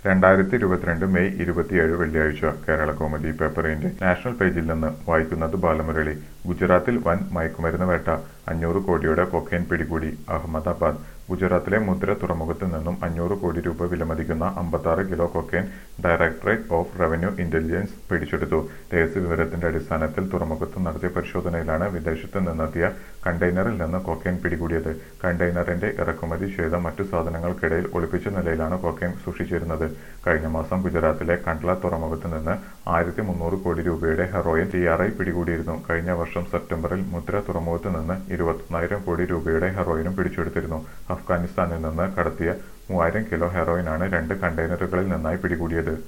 രണ്ടായിരത്തി ഇരുപത്തിരണ്ട് മെയ് ഇരുപത്തിയേഴ് വെള്ളിയാഴ്ച കേരള കോമഡി പേപ്പറിന്റെ നാഷണൽ പേജിൽ നിന്ന് വായിക്കുന്നത് ബാലമുരളി ഗുജറാത്തിൽ വൻ മയക്കുമരുന്ന് വേട്ട അഞ്ഞൂറ് കോടിയുടെ കൊക്കൈൻ പിടികൂടി അഹമ്മദാബാദ് ഗുജറാത്തിലെ മുദ്ര തുറമുഖത്ത് നിന്നും അഞ്ഞൂറ് കോടി രൂപ വിലമതിക്കുന്ന അമ്പത്താറ് kilo cocaine directorate of revenue intelligence പിടിച്ചെടുത്തു രഹസ്യവിവരത്തിന്റെ അടിസ്ഥാനത്തിൽ തുറമുഖത്ത് നടത്തിയ പരിശോധനയിലാണ് വിദേശത്ത് നിന്നെത്തിയ കണ്ടെയ്നറിൽ നിന്ന് കൊക്കൈൻ പിടികൂടിയത് കണ്ടെയ്നറിന്റെ ഇറക്കുമതി ചെയ്ത മറ്റു സാധനങ്ങൾക്കിടയിൽ ഒളിപ്പിച്ച നിലയിലാണ് കൊക്കൈൻ സൂക്ഷിച്ചിരുന്നത് കഴിഞ്ഞ മാസം ഗുജറാത്തിലെ കണ്ട്ല തുറമുഖത്ത് നിന്ന് ആയിരത്തി മുന്നൂറ് കോടി രൂപയുടെ ഹെറോയിൻ ടി ആർ ഐ പിടികൂടിയിരുന്നു കഴിഞ്ഞ വർഷം സെപ്റ്റംബറിൽ മുദ്ര തുറമുഖത്ത് നിന്ന് ഇരുപത്തൊന്നായിരം കോടി രൂപയുടെ ഹെറോയിനും പിടിച്ചെടുത്തിരുന്നു അഫ്ഗാനിസ്ഥാനിൽ നിന്ന് കടത്തിയ മൂവായിരം കിലോ ഹെറോയിനാണ് രണ്ട് കണ്ടെയ്നറുകളിൽ നിന്നായി പിടികൂടിയത്